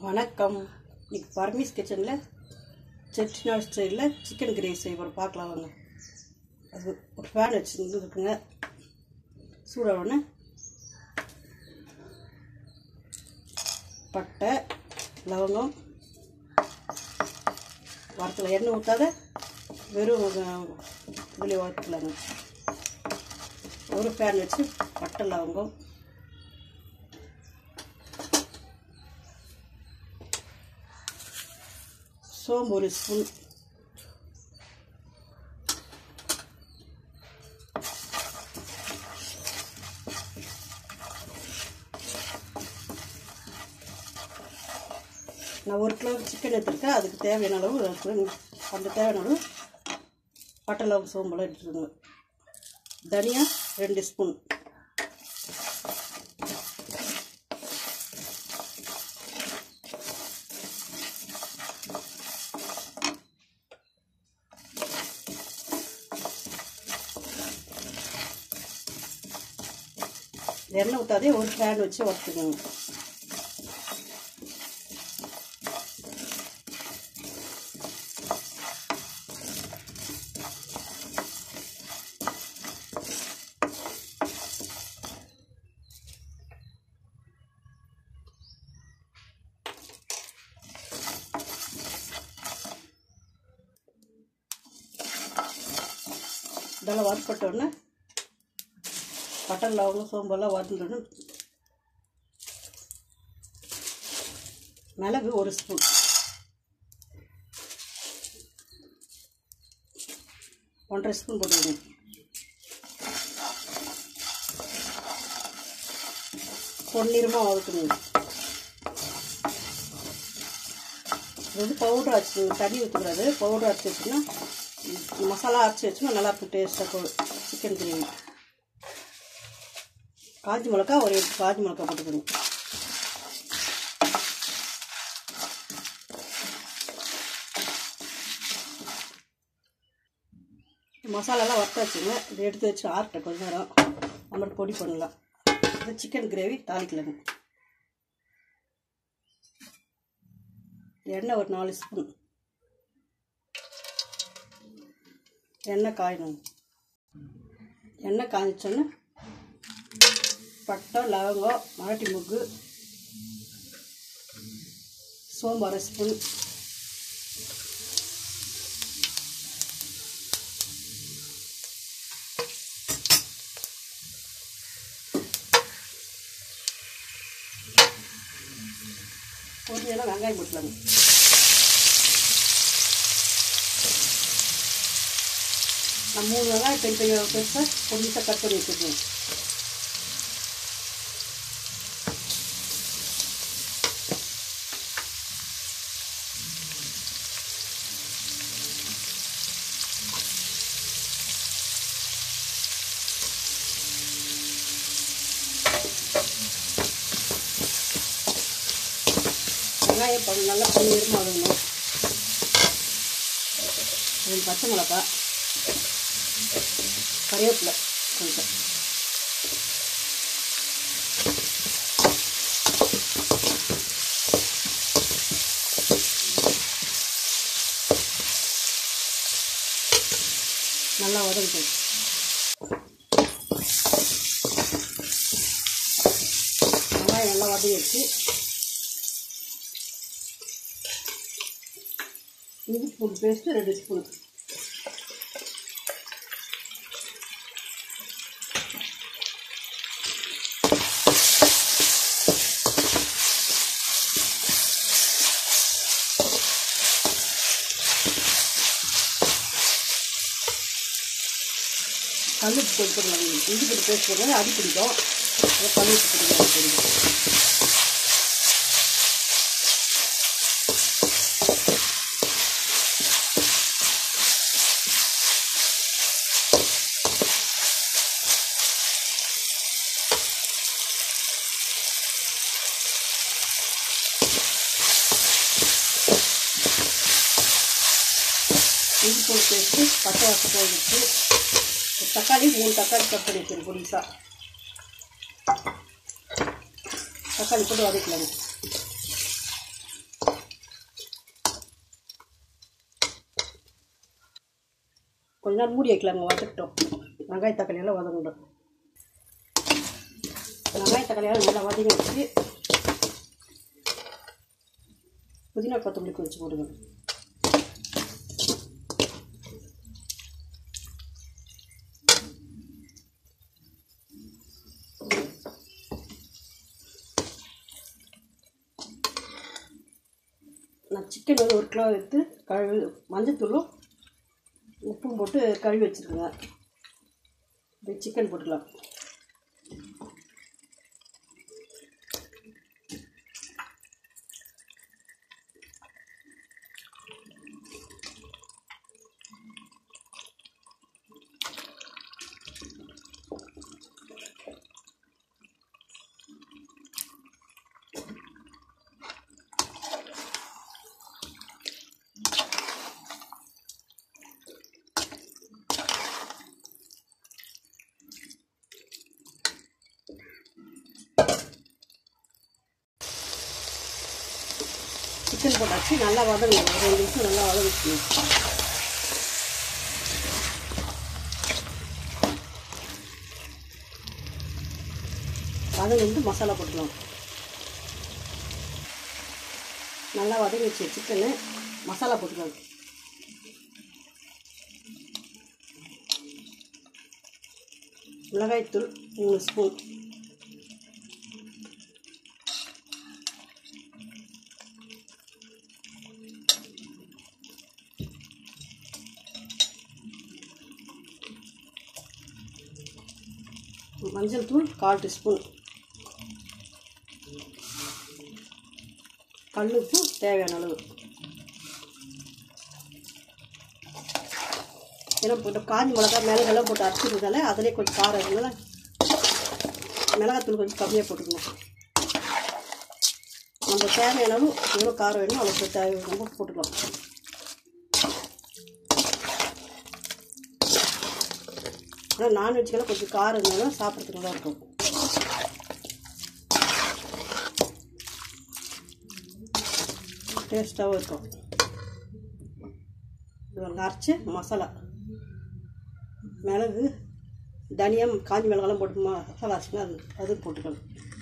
வணக்கம் இன்னைக்கு பர்மீஸ் கிச்சனில் செட்டிநாடு ஸ்டைலில் சிக்கன் கிரேவி செய்ய போகிறோம் பார்க்கலாம் வாங்க அது ஒரு ஃபேன் வச்சுருக்குங்க சூடாக உடனே பட்டை லவங்கம் வரத்தில் எண்ணெய் ஊற்றாத வெறும் இதில் வறுத்துக்கலாங்க ஒரு ஃபேன் வச்சு பட்டை லவங்கம் சோம்பு ஒரு ஸ்பூன் நான் ஒரு கிலோ சிக்கன் எடுத்துருக்கேன் அதுக்கு தேவையான அளவு எடுத்துக்கிறேன். அந்த தேவையான அளவு பட்டை லவங்க சோம்பெல்லாம் எடுத்துருங்க தனியா ரெண்டு ஸ்பூன் எண்ணெய் ஊற்றாதே ஒரு ஃபேன் வச்சு வறுத்துக்கோங்க இதெல்லாம் வறுப்பட்டோடனே பட்டை லவங்கம் சோம்பெல்லாம் வறுந்துடணும் மிளகு ஒரு ஸ்பூன் ஒன்றரை ஸ்பூன் போட்டுக்கணும் பொன்னிறமாக வதக்கணும் இது வந்து பவுடர் அரைச்சி தண்ணி ஊற்றக்கூடாது பவுடர் அரைச்சி வச்சுன்னா மசாலா அரைச்சி வச்சுன்னா நல்லாயிருக்கும் டேஸ்ட்டாக சிக்கன் கிரேவி காஞ்சி மிளகா ஒரு எட்டு காஞ்சி மிளகா போட்டுக்கணும் மசாலாலாம் வறுத்து வச்சுங்க இதை எடுத்து வச்சு ஆறட்ட கொஞ்ச நேரம் நம்ம பொடி பண்ணலாம் இது சிக்கன் கிரேவி தாளிக்கலங்க எண்ணெய் ஒரு நாலு ஸ்பூன் எண்ணெய் காயணும் எண்ணெய் காய்ச்சோன்னே பட்டை லவங்கம் மராட்டி முக்கு சோம்பு அரை ஸ்பூன் கொஞ்சம் வெங்காயம் போட்டுலாங்க நான் மூணு வெங்காயம் பெரிய பெரிய பெருசாக கொஞ்சம் கட் பண்ணி வச்சுருக்கேன் வெங்காயம் பண்ண நல்லா பொன்னிறமாக வதங்கணும் ரெண்டு பச்சை மிளகா கறிவேப்பிலை கொஞ்சம் நல்லா வதங்கிட்டு வெங்காயம் நல்லா வதங்கிடுச்சு இஞ்சி பூண்டு பேஸ்ட்டு ரெண்டு ஸ்பூன் கல் உப்பு கொடுத்துக்கலாம் இஞ்சி பூண்டு பேஸ்ட் போடுறது அடி பிடிக்கும் அதை கல் உப்பு கொடுக்கலாம் பிடிக்கும் இஞ்சி பூண்டு பேஸ்ட்டு பச்சை வாசம் போயிடுச்சு தக்காளி மூணு தக்காளி கட் பண்ணி வச்சிருக்கேன் பொடிசா தக்காளி போட்டு வதக்கலாங்க கொஞ்ச நேரம் மூடி வைக்கலாங்க வதக்கட்டும் வெங்காய தக்காளி எல்லாம் வதங்கட்டும் வெங்காய தக்காளி எல்லாம் நல்லா வதங்கி வச்சு புதினா கொத்தமல்லி கொஞ்சம் போடுங்க நான் சிக்கன் வந்து ஒரு கிலோ எடுத்து கழுவி மஞ்சத்தூளும் உப்பும் போட்டு கழுவி வச்சுருக்கேங்க இப்போ சிக்கன் போட்டுக்கலாம் சிக்கன் போட்டாச்சு நல்லா வதங்கணும் ஒரு ரெண்டு நிமிஷம் நல்லா வதங்கிக்கணும் வதங்கிட்டு மசாலா போட்டுக்கலாம் நல்லா வதங்கிச்சு சிக்கனு மசாலா போட்டுக்கலாம் மிளகாய்த்தூள் மூணு ஸ்பூன் மஞ்சள் தூள் கால் டீஸ்பூன் கல்லுப்பு தேவையான அளவு ஏன்னா போட்டு காஞ்சி மிளகா மிளகெல்லாம் போட்டு அரைச்சிருந்தால அதிலே கொஞ்சம் காரம் இருந்ததால மிளகாத்தூள் கொஞ்சம் கம்மியாக போட்டுக்கணும் நம்ம தேவையான அளவு எவ்வளோ காரம் வேணும் அவ்வளோ தேவை நம்ம போட்டுக்கலாம் ஆனால் நான்வெஜ்க்கெல்லாம் கொஞ்சம் காரம் இருந்தாலும் சாப்பிட்றதுக்கு நல்லா இருக்கும் டேஸ்ட்டாகவும் இருக்கும் இது அரைச்சி மசாலா மிளகு தனியம் காஞ்சி மிளகாலாம் போட்டு மசாலா அரைச்சினா அது அது போட்டுக்கணும்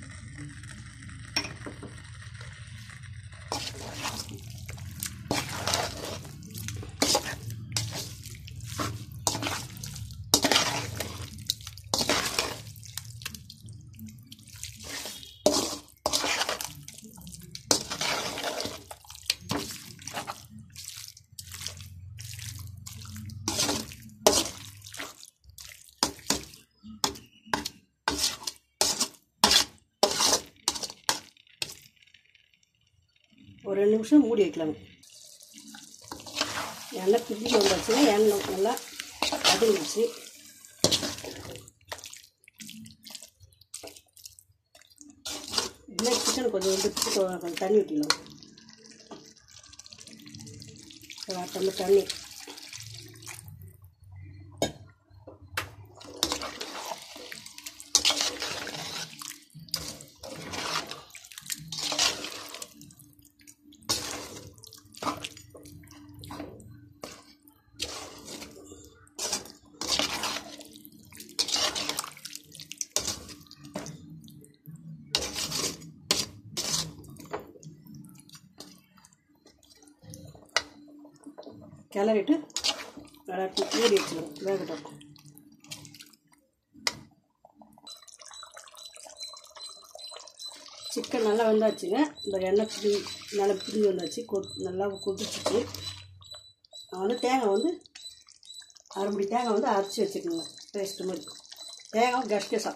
ஒரு ரெண்டு நிமிஷம் மூடி வைக்கலாங்க எண்ணெய் பிரிஞ்சு வந்தாச்சுன்னா எண்ணெய் நல்லா வதங்கிடுச்சு இன்னும் சிக்கன் கொஞ்சம் வந்து கொஞ்சம் தண்ணி ஊற்றிடலாம் ஒரு அரை டம்ளர் தண்ணி கிளறிட்டு நல்லா மூடி வச்சிடணும் வேகட்டும் சிக்கன் நல்லா வெந்தாச்சுங்க இந்த எண்ணெய் பிடி நல்லா பிரிஞ்சு வந்தாச்சு கொ நல்லா கொதிச்சிச்சு நான் வந்து தேங்காய் வந்து அரை மணி தேங்காய் வந்து அரைச்சி வச்சுக்கோங்க பேஸ்ட்டு மாதிரி தேங்காய் கஷ்டசா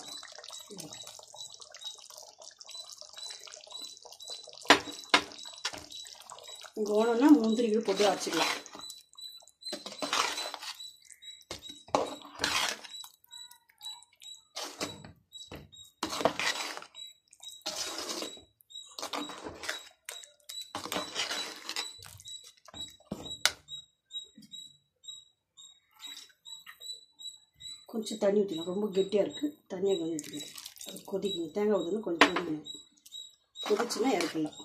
இங்கே ஓனம்னா முந்திரிகள் போட்டு அரைச்சிக்கலாம் கொஞ்சம் தண்ணி ஊற்றிக்கலாம் ரொம்ப கெட்டியாக இருக்குது தண்ணியாக கொஞ்சம் ஊற்றிக்கலாம் அது கொதிக்கணும் தேங்காய் ஊற்றணும் கொஞ்சம் கொதிக்கணும் கொதிச்சுன்னா இறக்கலாம்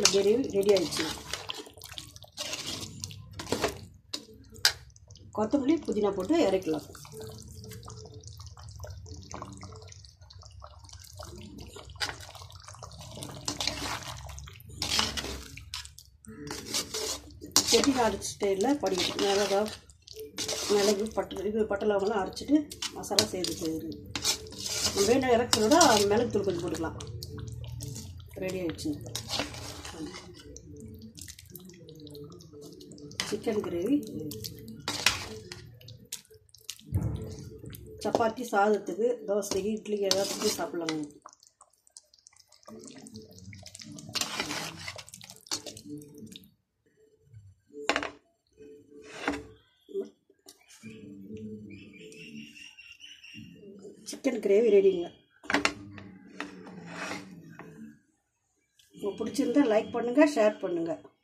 கிரேவி ரெடி ஆயிடுச்சு கொத்தமல்லி புதினா போட்டு இறக்கலாம் செட்டிநாடு ஸ்டைலில் படி மிளகா மிளகு பட்டு இது பட்டை லவங்கெல்லாம் அரைச்சிட்டு மசாலா செய்து செய்யுது வேணும் இறக்குறதோட மிளகு தூள் கொஞ்சம் போட்டுக்கலாம் ரெடி ஆயிடுச்சுங்க சிக்கன் கிரேவி சப்பாத்தி சாதத்துக்கு தோசைக்கு இட்லிக்கு எல்லாத்துக்கும் சாப்பிட்லாங்க சிக்கன் கிரேவி ரெடிங்க உங்களுக்கு பிடிச்சிருந்தா லைக் பண்ணுங்கள் ஷேர் பண்ணுங்கள்